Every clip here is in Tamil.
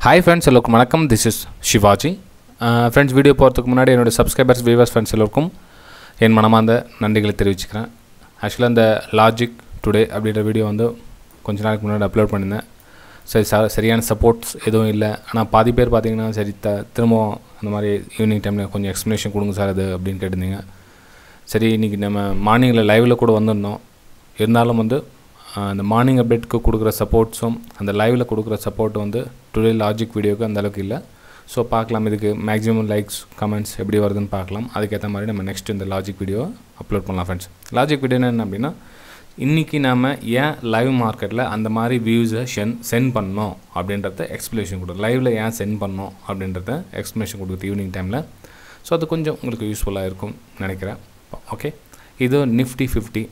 ஹாய் ஃப்ரெண்ட்ஸ் எல்லோருக்கும் வணக்கம் this is Shivaji friends video போகிறதுக்கு முன்னாடி என்னோடய சப்ஸ்கிரைபர்ஸ் வியூவர்ஸ் ஃப்ரெண்ட்ஸ் எல்லோருக்கும் என் மனமார்ந்த நன்றிகளை தெரிவிச்சுக்கிறேன் ஆக்சுவலாக இந்த லாஜிக் டுடே அப்படின்ற வீடியோ வந்து கொஞ்ச நாளைக்கு முன்னாடி அப்லோட் பண்ணியிருந்தேன் சரி ச சரியான சப்போர்ட்ஸ் எதுவும் இல்லை ஆனால் பாதி பேர் பார்த்தீங்கன்னா சரி த திரும்பவும் அந்த மாதிரி ஈவினிங் டைமில் கொஞ்சம் எக்ஸ்ப்ளனேஷன் கொடுங்க சார் அது அப்படின்னு கேட்டிருந்தீங்க சரி இன்றைக்கி நம்ம மார்னிங்கில் லைவில் கூட வந்திருந்தோம் இருந்தாலும் வந்து ஆஹ், அந்த மார்னிங் அப்டேட்க்கு கொடுக்குற சப்போர்ட்ஸும் அந்த லைவில் கொடுக்குற சப்போர்ட் வந்து டுடே லாஜிக் வீடியோக்கு அந்த அளவுக்கு இல்லை ஸோ பார்க்கலாம் இதுக்கு மேக்ஸிமம் லைக்ஸ் கமெண்ட்ஸ் எப்படி வருதுன்னு பார்க்கலாம் அதுக்கேற்ற மாதிரி நம்ம நெக்ஸ்ட் இந்த லாஜிக் வீடியோ அப்லோட் பண்ணலாம் ஃப்ரெண்ட்ஸ் லாஜிக் வீடியோ என்ன அப்படின்னா இன்றைக்கி நாம் ஏன் லைவ் மார்க்கெட்டில் அந்த மாதிரி வியூஸை சென் சென்ட் பண்ணோம் அப்படின்றத எக்ஸ்ப்ளனேஷன் கொடுக்குறோம் லைவில் ஏன் சென்ட் பண்ணோம் அப்படின்றத எக்ஸ்ப்ளனேஷன் கொடுக்குறது ஈவினிங் டைமில் ஸோ அது கொஞ்சம் உங்களுக்கு யூஸ்ஃபுல்லாக இருக்கும் நினைக்கிறேன் ஓகே இது nifty fifty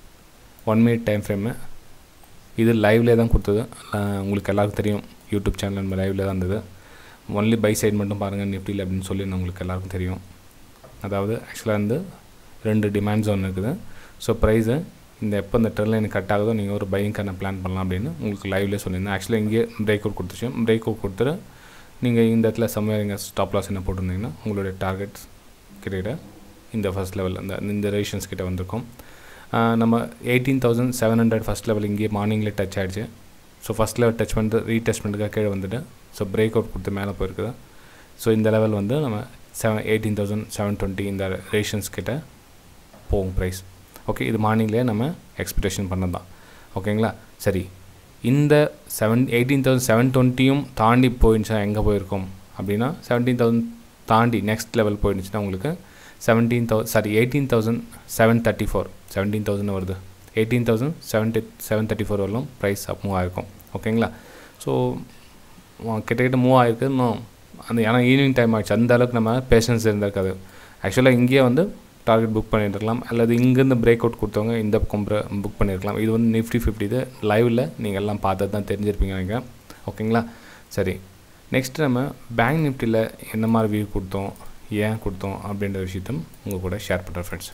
one minute time frame இது லைவ்லே தான் கொடுத்தது அஹ் உங்களுக்கு எல்லாருக்கும் தெரியும் யூடியூப் சேனல் நம்ம லைவ்ல தான் இருந்தது ஒன்லி பை சைடு மட்டும் பாருங்கள் நிஃப்டியில் அப்படின்னு சொல்லி உங்களுக்கு எல்லாருக்கும் தெரியும் அதாவது ஆக்சுவலாக வந்து ரெண்டு டிமாண்ட் ஜோன் இருக்குது ஸோ ப்ரைஸு இந்த எப்போ இந்த ட்ரெண்ட் லைன் கட் ஆகுதோ நீங்கள் ஒரு பையிங்கான பிளான் பண்ணலாம் அப்படின்னு உங்களுக்கு லைவ்லேயே சொல்லியிருந்தேன் ஆக்சுவலாக இங்கே பிரேக் அவுட் கொடுத்துச்சு பிரேக் அவுட் கொடுத்துட்டு நீங்கள் இந்த இடத்துல சம்வேர் இங்கே ஸ்டாப் லாஸ் என்ன போட்டிருந்தீங்கன்னா உங்களுடைய டார்கெட்ஸ் கிட்ட இந்த ஃபர்ஸ்ட் லெவல் அந்த இந்த ரேஷன்ஸ் கிட்ட வந்திருக்கும் ஆஹ் நம்ம eighteen thousand seven hundred first level இங்கேயே மார்னிங்கில் டச் ஆகிடுச்சு ஸோ ஃபஸ்ட் லெவல் டச் பண்ணிட்டு ரீடெஸ்ட் பண்ணிட்டுக்காக கீழே வந்துட்டு ஸோ பிரேக் அவுட் கொடுத்து மேலே போயிருக்குது ஸோ இந்த லெவல் வந்து நம்ம seven eighteen thousand seven twenty இந்த ரேஷன்ஸ் கிட்ட போகும் ப்ரைஸ் ஓகே இது மார்னிங்லேயே நம்ம எக்ஸ்பெக்டேஷன் பண்ணது தான் ஓகேங்களா சரி இந்த செவன் எயிட்டீன் தௌசண்ட் செவன் டுவெண்ட்டியும் தாண்டி போயிடுச்சுன்னா எங்கே போயிருக்கோம் அப்படின்னா செவன்டீன் தௌசண்ட் தாண்டி நெக்ஸ்ட் லெவல் போயிடுச்சுன்னா உங்களுக்கு செவன்டீன் தௌ sorry eighteen thousand seven thirty four seventeen thousand வருது eighteen thousand seventy seven thirty four வரலும் ப்ரைஸ் அப் மூவ் ஆகிருக்கும் ஓகேங்களா ஸோ கிட்டக்கிட்ட மூவ் ஆகிருக்கு இன்னும் அந்த ஏன்னா ஈவினிங் டைம் ஆயிடுச்சு அந்த அளவுக்கு நம்ம பேஷன்ஸ் இருந்திருக்காது ஆக்சுவலாக இங்கேயே வந்து டார்கெட் புக் பண்ணிட்டுருக்கலாம் அல்லது இங்கேருந்து பிரேக் அவுட் கொடுத்தவங்க இந்த பக்கம் புக் பண்ணியிருக்கலாம் இது வந்து நிஃப்டி ஃபிஃப்டி இது லைவில் நீங்கள் எல்லாம் பார்த்தது தான் தெரிஞ்சிருப்பீங்க நினைக்கிறேன் ஓகேங்களா சரி நெக்ஸ்ட் நம்ம பேங்க் நிஃப்டியில் என்ன மாதிரி வியூ கொடுத்தோம் ஏன் கொடுத்தோம் அப்படின்ற விஷயத்தையும் உங்கள் கூட ஷேர் பண்ணுறேன் ஃப்ரெண்ட்ஸ்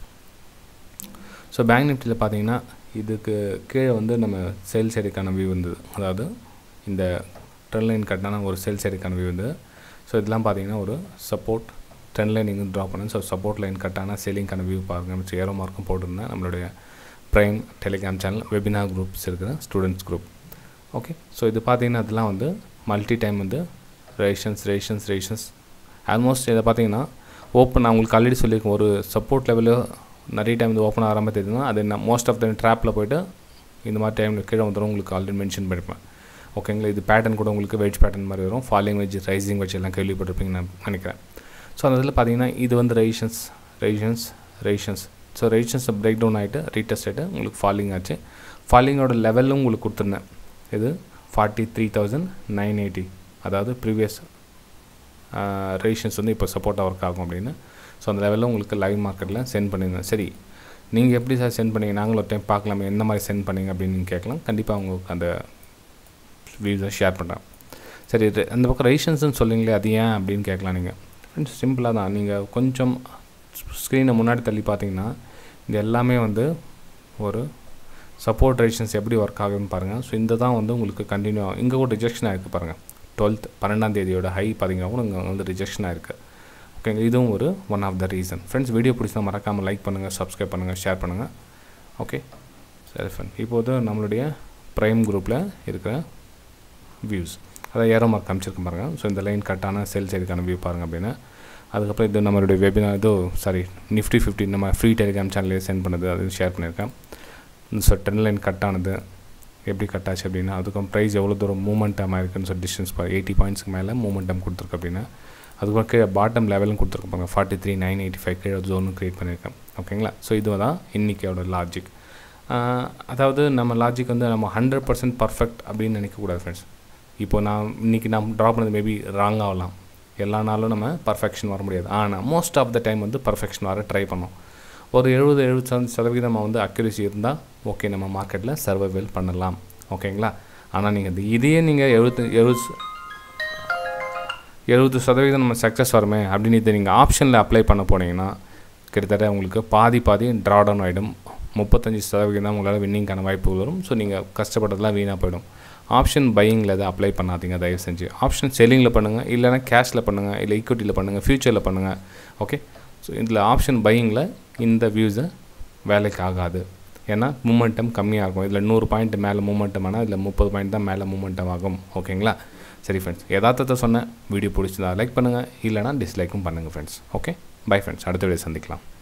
ஸோ பேங்க் நிஃப்டியில் பார்த்தீங்கன்னா இதுக்கு கீழே வந்து நம்ம சேல் சைடுக்கான வியூ இருந்தது அதாவது இந்த ட்ரெண்ட் லைன் கட்டான ஒரு சேல் சைடுக்கான வியூ இருந்தது ஸோ இதெல்லாம் பார்த்தீங்கன்னா ஒரு சப்போர்ட் ட்ரெண்ட் லைன் இங்கே ட்ரா பண்ணேன் ஸோ சப்போர்ட் லைன் கட்டான சேலிங்கான வியூ பாருங்கள் ஏரோ மார்க்கும் போட்டிருந்தேன் நம்மளுடைய prime telegram channel webinar groups இருக்குது ஸ்டூடெண்ட்ஸ் குரூப் ஓகே ஸோ இது பார்த்தீங்கன்னா அதெல்லாம் வந்து மல்டி டைம் வந்து ரேஷன்ஸ் ரேஷன்ஸ் ரேஷன்ஸ் ஆல்மோஸ்ட் இதை பார்த்தீங்கன்னா ஓப்பன் நான் உங்களுக்கு ஆல்ரெடி சொல்லியிருக்கேன் ஒரு சப்போர்ட் லெவலில் நிறைய டைம் இது ஓப்பன் ஆகிற மாதிரி தெரியுதுன்னா அது நான் மோஸ்ட் ஆஃப் த ட்ராப்பில் போயிட்டு இந்த மாதிரி டைமில் கீழே வந்துடும் உங்களுக்கு ஆல்ரெடி மென்ஷன் பண்ணியிருப்பேன் ஓகேங்களா இது பேட்டர்ன் கூட உங்களுக்கு வெஜ் பேட்டர்ன் மாதிரி வரும் ஃபாலிங் வெஜ் ரைசிங் வெஜ் எல்லாம் கேள்விப்பட்டிருப்பீங்கன்னு நான் நினைக்கிறேன் ஸோ அந்த இதில் பார்த்தீங்கன்னா இது வந்து ரேஷன்ஸ் ரேஷன்ஸ் ரேஷன்ஸ் ஸோ ரேஷன்ஸ் பிரேக் டவுன் ஆகிட்டு ரீடெஸ்ட் ஆகிட்டு உங்களுக்கு ஃபாலிங் ஆச்சு ஃபாலிங்கோட லெவலும் உங்களுக்கு கொடுத்துருந்தேன் இது forty three thousand nine eighty அதாவது ப்ரீவியஸ் ரேஷன்ஸ் வந்து இப்போ சப்போர்ட்டாக ஒர்க் ஆகும் அப்படின்னு ஸோ அந்த லெவலில் உங்களுக்கு லைவ் மார்க்கெட்டில் சென்ட் பண்ணியிருந்தேன் சரி நீங்கள் எப்படி சார் சென்ட் பண்ணீங்க நாங்களும் ஒரு டைம் பார்க்கலாமே என்ன மாதிரி சென்ட் பண்ணீங்க அப்படின்னு நீங்கள் கேட்கலாம் கண்டிப்பாக உங்களுக்கு அந்த வியூஸை ஷேர் பண்ணுறேன் சரி இது அந்த பக்கம் ரேஷன்ஸ்னு சொல்லுங்களே அது ஏன் அப்படின்னு கேட்கலாம் நீங்கள் ஃப்ரெண்ட்ஸ் சிம்பிளாக தான் நீங்கள் கொஞ்சம் ஸ்க்ரீனை முன்னாடி தள்ளி பார்த்தீங்கன்னா இது எல்லாமே வந்து ஒரு சப்போர்ட் ரேஷன்ஸ் எப்படி ஒர்க் ஆகுதுன்னு பாருங்கள் ஸோ இந்த தான் வந்து உங்களுக்கு கண்டினியூ ஆகும் இங்கே கூட ரிஜெக்ஷன் ஆகிருக்கு பாருங்கள் டுவெல்த் பன்னெண்டாம் தேதியோட ஹை பார்த்தீங்கன்னா கூட இங்கே வந்து ரிஜெக்ஷன் ஆகிருக்கு ஓகேங்க இதுவும் ஒரு one of the reason friends video பிடிச்சா மறக்காமல் லைக் பண்ணுங்கள் சப்ஸ்கிரைப் பண்ணுங்கள் ஷேர் பண்ணுங்கள் ஓகே சரி ஃப்ரெண்ட் இப்போது நம்மளுடைய ப்ரைம் குரூப்பில் இருக்கிற வியூஸ் அதாவது ஏரோ மார்க் காமிச்சிருக்க பாருங்கள் ஸோ இந்த லைன் கட்டான செல் சைடுக்கான வியூ பாருங்கள் அப்படின்னு அதுக்கப்புறம் இது நம்மளுடைய வெபினார் இதோ சாரி நிஃப்டி ஃபிஃப்டி நம்ம ஃப்ரீ டெலிகிராம் சேனல்லே சென்ட் பண்ணது அது ஷேர் பண்ணியிருக்கேன் ஸோ டென் லைன் கட் ஆனது எப்படி கட் ஆச்சு அப்படின்னா அதுக்கும் ப்ரைஸ் எவ்வளோ தூரம் மூமெண்டம் ஆயிருக்குன்னு சொல்லி டிஸ்டன்ஸ் எயிட்டி பாயிண்ட்ஸ்க்கு மேலே மூமெண்டம் கொடுத்துருக்கு அப்படின்னா அதுக்கப்புறம் கீழே பாட்டம் லெவலும் கொடுத்துருப்பாங்க forty three nine eighty five கீழே ஜோனும் க்ரியேட் பண்ணியிருக்கேன் ஓகேங்களா ஸோ இது தான் இன்றைக்கியோட லாஜிக் அதாவது நம்ம லாஜிக் வந்து நம்ம ஹண்ட்ரட் பர்சன்ட் பர்ஃபெக்ட் அப்படின்னு நினைக்கக்கூடாது ஃப்ரெண்ட்ஸ் இப்போ நான் இன்றைக்கி நான் ட்ரா பண்ணது மேபி ராங் ஆகலாம் எல்லா நாளும் நம்ம பர்ஃபெக்ஷன் வர முடியாது ஆனால் மோஸ்ட் ஆஃப் த டைம் வந்து பர்ஃபெக்ஷன் வர ட்ரை பண்ணோம் ஒரு எழுபது எழுபது சதவீதம் நம்ம வந்து அக்யூரசி இருந்தால் ஓகே நம்ம மார்க்கெட்டில் சர்வைவல் பண்ணலாம் ஓகேங்களா ஆனால் நீங்கள் இது இதையே நீங்கள் எழுபத்து எழுபது எழுபது சதவீதம் நம்ம சக்ஸஸ் வருமே அப்படின்னு இதை நீங்கள் ஆப்ஷனில் அப்ளை பண்ண போனீங்கன்னா கிட்டத்தட்ட உங்களுக்கு பாதி பாதி ட்ரா டவுன் ஆகிடும் முப்பத்தஞ்சு சதவீதம் தான் உங்களால் வின்னிங்கான வாய்ப்பு வரும் ஸோ நீங்கள் கஷ்டப்பட்டதெல்லாம் வீணாக போயிடும் ஆப்ஷன் பையிங்கில் எதை அப்ளை பண்ணாதீங்க தயவு செஞ்சு ஆப்ஷன் செல்லிங்கில் பண்ணுங்கள் இல்லைனா கேஷில் பண்ணுங்கள் இல்லை ஈக்விட்டியில் பண்ணுங்கள் ஃப்யூச்சரில் பண்ணுங்கள் ஓகே ஸோ இதில் ஆப்ஷன் பையிங்கில் இந்த வியூஸை வேலைக்கு ஆகாது ஏன்னா மூமெண்டம் கம்மியாக இருக்கும் இதில் நூறு பாயிண்ட் மேலே மூமெண்டம் ஆனால் இதில் முப்பது பாயிண்ட் தான் மேலே மூமெண்டம் ஆகும் ஓகேங்களா சரி ஃப்ரெண்ட்ஸ் யதார்த்தத்தை சொன்னேன் வீடியோ பிடிச்சதா லைக் பண்ணுங்கள் இல்லைனா டிஸ்லைக்கும் பண்ணுங்கள் ஃப்ரெண்ட்ஸ் ஓகே பை ஃப்ரெண்ட்ஸ் அடுத்த வீடியோ சந்திக்கலாம்